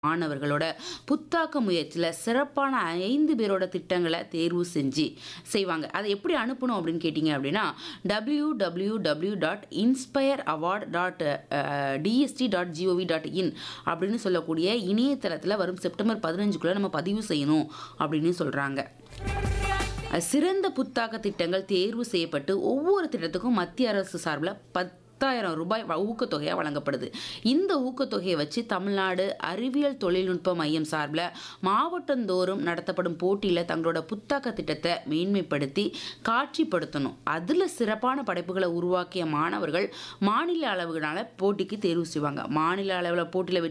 மாணவர்களோட புத்தாக்க முயற்சியில் சிறப்பான ஐந்து பேரோட திட்டங்களை தேர்வு செஞ்சு செய்வாங்க அதை எப்படி அனுப்பணும் அப்படின்னு கேட்டிங்க அப்படின்னா W W W dot inspire award dot DST dot G O V dot in அப்படின்னு சொல்லக்கூடிய இணையதளத்தில் வரும் செப்டம்பர் பதினஞ்சுக்குள்ளே நம்ம பதிவு செய்யணும் அப்படின்னு சொல்கிறாங்க சிறந்த புத்தாக்க திட்டங்கள் தேர்வு செய்யப்பட்டு ஒவ்வொரு திட்டத்துக்கும் மத்திய அரசு சார்பில் பத்தாயிரம் ரூபாய் வ- ஊக்கத்தொகையாக வழங்கப்படுது இந்த ஊக்கத்தொகையை வச்சு தமிழ்நாடு அறிவியல் தொழில்நுட்ப மையம் சார்பில் மாவட்டந்தோறும் நடத்தப்படும் போட்டியில் தங்களோட புத்தாக்க திட்டத்தை மேன்மைப்படுத்தி காட்சிப்படுத்தணும் அதில் சிறப்பான படைப்புகளை உருவாக்கிய மாணவர்கள் மாநில அளவிலான போட்டிக்கு தேர்வு செய்வாங்க மாநில அளவில் போட்டியில்